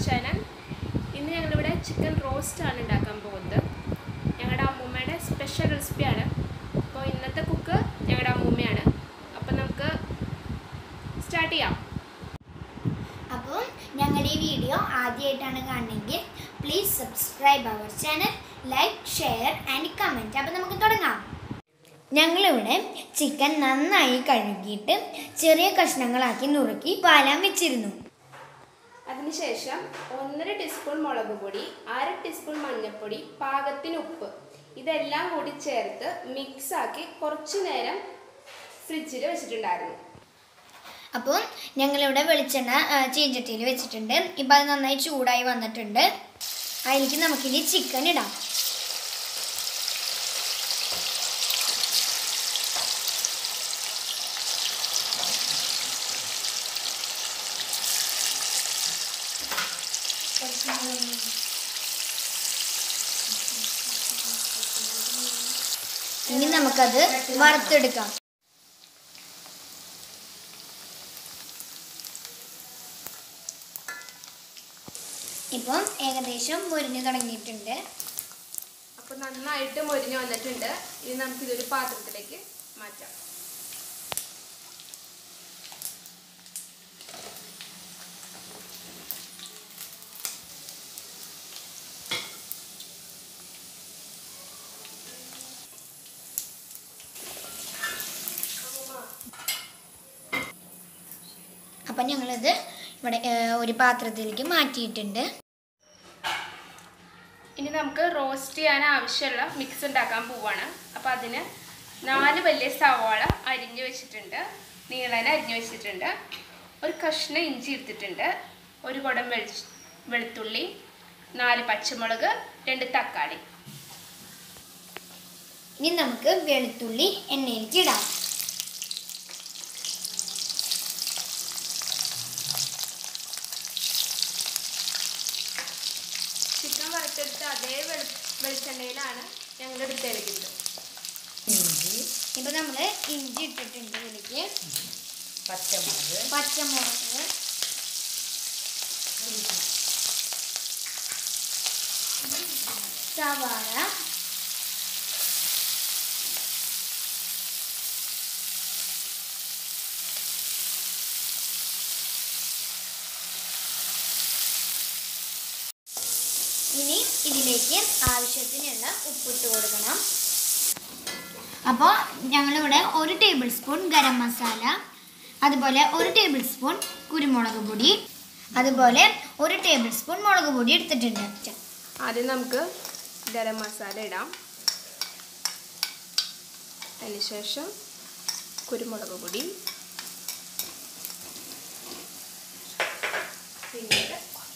channel ഇന്ന് ഞങ്ങളിവിടെ chicken roast ആണ് ഉണ്ടാക്കാൻ പോകുന്നത് ഞങ്ങളുടെ അമ്മൂമ്മയുടെ സ്പെഷ്യൽ റെസിപ്പിയാണ് അപ്പോൾ ഇന്നത്തെ കുക്ക് ഞങ്ങളുടെ അമ്മൂമ്മയാണ് അപ്പോൾ നമുക്ക് സ്റ്റാർട്ട് ചെയ്യാം അപ്പോൾ ഞങ്ങളുടെ ഈ വീഡിയോ ആദ്യമായിട്ടാണ് കാണണമെങ്കിൽ please subscribe our channel like share and comment അപ്പോൾ നമുക്ക് തുടങ്ങാം ഞങ്ങളിവിടെ ചിക്കൻ നന്നായി കഴുകിയിട്ട് ചെറിയ കഷ്ണങ്ങളാക്കി നുറുക്കി പാലാൻ വെച്ചിരുന്നു അതിനുശേഷം ഒന്നര ടീസ്പൂൺ മുളക് പൊടി അര ടീസ്പൂൺ മഞ്ഞൾപ്പൊടി പാകത്തിന് ഉപ്പ് ഇതെല്ലാം കൂടി ചേർത്ത് മിക്സാക്കി കുറച്ച് നേരം ഫ്രിഡ്ജിൽ വെച്ചിട്ടുണ്ടായിരുന്നു അപ്പോൾ ഞങ്ങളിവിടെ വെളിച്ചെണ്ണ ആ, ചീഞ്ചട്ടിയിൽ വെച്ചിട്ടുണ്ട് ഇപ്പം അത് നന്നായി ചൂടായി വന്നിട്ടുണ്ട് അതിലേക്ക് നമുക്കിനി ചിക്കൻ ഇടാം ഇനി നമുക്കത് വറുത്തെടുക്കാം ഇപ്പം ഏകദേശം മുരിഞ്ഞു തുടങ്ങിയിട്ടുണ്ട് അപ്പോൾ നന്നായിട്ട് മൊരിഞ്ഞ് വന്നിട്ടുണ്ട് ഇനി നമുക്കിതൊരു പാത്രത്തിലേക്ക് മാറ്റാം അപ്പം ഞങ്ങളിത് ഇവിടെ ഏഹ്, ഒരു പാത്രത്തിലേക്ക് മാറ്റിയിട്ടുണ്ട് ഇനി നമുക്ക് റോസ്റ്റ് ചെയ്യാൻ ആവശ്യമുള്ള മിക്സ് ഉണ്ടാക്കാൻ പോവാണ് അപ്പോൾ അതിന് നാല് വലിയ സവാള അരിഞ്ഞു വെച്ചിട്ടുണ്ട് നീളന അരിഞ്ഞു വെച്ചിട്ടുണ്ട് ഒരു കഷ്ണം ഇഞ്ചി എടുത്തിട്ടുണ്ട് ഒരു കുടം വെളി വെളുത്തുള്ളി നാല് പച്ചമുളക് രണ്ട് തക്കാളി ഇനി നമുക്ക് വെളുത്തുള്ളി എണ്ണയിലേക്ക് ഇടാം ചിക്കൻ വറുത്തെടുത്ത് അതേ വെളി വെളിച്ചെണ്ണയിലാണ് ഞങ്ങൾ എടുത്തെടുക്കുന്നത് ഇപ്പം നമ്മൾ ഇഞ്ചി ഇട്ടിട്ടുണ്ട് ഇതിലേക്ക് പച്ചമുളക് പച്ചമുളക് സവാള ഇനി ഇതിലേക്ക് ആവശ്യത്തിനുള്ള ഉപ്പിട്ട് കൊടുക്കണം അപ്പോൾ ഞങ്ങളിവിടെ ഒരു ടേബിൾ സ്പൂൺ ഗരം മസാല അതുപോലെ ഒരു ടേബിൾ സ്പൂൺ കുരുമുളക് പൊടി അതുപോലെ ഒരു ടേബിൾ സ്പൂൺ മുളക് പൊടി എടുത്തിട്ടുണ്ട് ആദ്യം നമുക്ക് ഗരം മസാല ഇടാം അതിനുശേഷം കുരുമുളക് പൊടി പിന്നീട്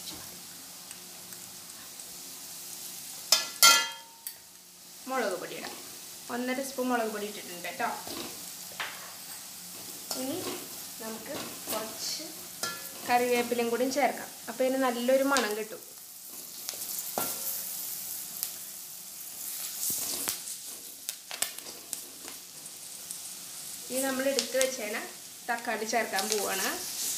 മുളക് പൊടി ഇടാം ഒന്നര സ്പൂൺ മുളക് പൊടി ഇട്ടിട്ടുണ്ട് കേട്ടോ ഇനി നമുക്ക് കുറച്ച് കറിവേപ്പിലയും കൂടി ചേർക്കാം അപ്പോൾ ഇതിന് നല്ലൊരു മണം കിട്ടും ഇനി നമ്മൾ എടുത്ത് വെച്ചേന തക്കാളി ചേർക്കാൻ പോവാണ്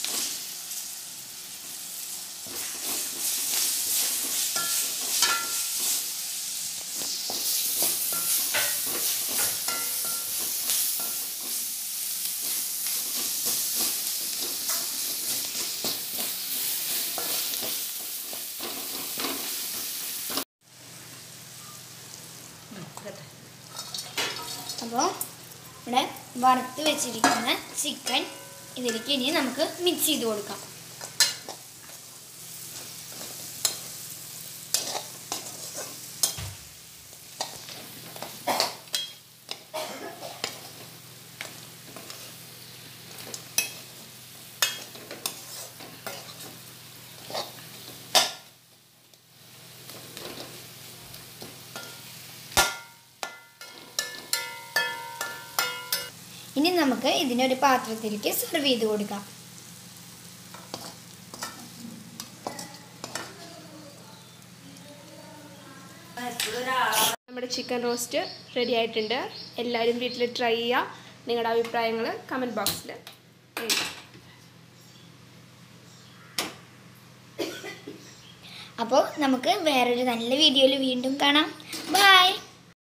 അപ്പോൾ ഇവിടെ വറുത്ത് വെച്ചിരിക്കുന്ന ചിക്കൻ ഇതിലേക്ക് ഇനി നമുക്ക് മിക്സ് ചെയ്ത് കൊടുക്കാം ഇനി നമുക്ക് ഇതിനൊരു പാത്രത്തിലേക്ക് സെർവ് ചെയ്ത് കൊടുക്കാം നമ്മുടെ ചിക്കൻ റോസ്റ്റ് റെഡി ആയിട്ടുണ്ട് എല്ലാവരും വീട്ടിൽ ട്രൈ ചെയ്യുക നിങ്ങളുടെ അഭിപ്രായങ്ങൾ കമൻറ്റ് ബോക്സിൽ എഴുതാം അപ്പോൾ നമുക്ക് വേറൊരു നല്ല വീഡിയോയിൽ വീണ്ടും കാണാം ബൈ